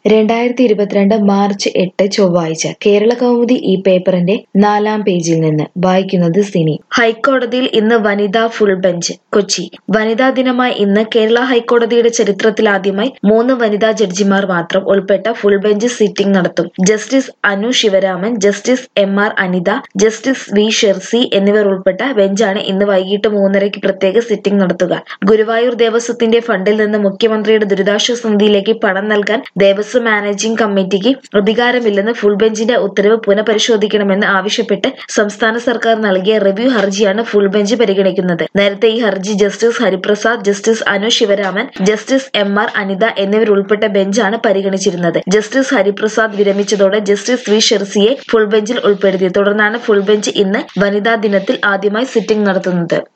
രണ്ടായിരത്തി ഇരുപത്തിരണ്ട് മാർച്ച് എട്ട് ചൊവ്വാഴ്ച കേരള കൗമുദി ഈ പേപ്പറിന്റെ നാലാം പേജിൽ നിന്ന് വായിക്കുന്നത് സിനി ഹൈക്കോടതിയിൽ ഇന്ന് വനിതാ ഫുൾ ബെഞ്ച് കൊച്ചി വനിതാ ദിനമായ ഇന്ന് കേരള ഹൈക്കോടതിയുടെ ചരിത്രത്തിലാദ്യമായി മൂന്ന് വനിതാ ജഡ്ജിമാർ മാത്രം ഉൾപ്പെട്ട ഫുൾ ബെഞ്ച് സിറ്റിംഗ് നടത്തും justice Anu Sivaraman justice M R Anitha justice V Shersi എന്നിവർ ഉൾപ്പെട്ട ബെഞ്ചാണ് ഇന്ന് വൈകിട്ട് മൂന്നരയ്ക്ക് പ്രത്യേക സിറ്റിംഗ് നടത്തുക ഗുരുവായൂർ ദേവസ്വത്തിന്റെ ഫണ്ടിൽ നിന്ന് മുഖ്യമന്ത്രിയുടെ ദുരിതാശ്വാസ നിധിയിലേക്ക് പണം നൽകാൻ ദേവസ്വം മാനേജിംഗ് കമ്മിറ്റിക്ക് അധികാരമില്ലെന്ന് ഫുൾ ബെഞ്ചിന്റെ ഉത്തരവ് പുനഃപരിശോധിക്കണമെന്ന് ആവശ്യപ്പെട്ട് സംസ്ഥാന സർക്കാർ നൽകിയ റിവ്യൂ ഹർജിയാണ് ഫുൾ ബെഞ്ച് പരിഗണിക്കുന്നത് നേരത്തെ ഈ ഹർജി justice Hariprasad justice Anu Sivaraman justice M R Anitha എന്നിവരുൾപ്പെട്ട ബെഞ്ചാണ് പരിഗണിച്ചിരുന്നത് ജസ്റ്റിസ് ഹരിപ്രസാദ് വിരമിച്ചതോടെ ജസ്റ്റിസ് വി ഷെർസിയെ ഫുൾ ബെഞ്ചിൽ ഉൾപ്പെടുത്തി തുടർന്നാണ് ഫുൾ ബെഞ്ച് ഇന്ന് വനിതാ ദിനത്തിൽ ആദ്യമായി സിറ്റിംഗ് നടത്തുന്നത്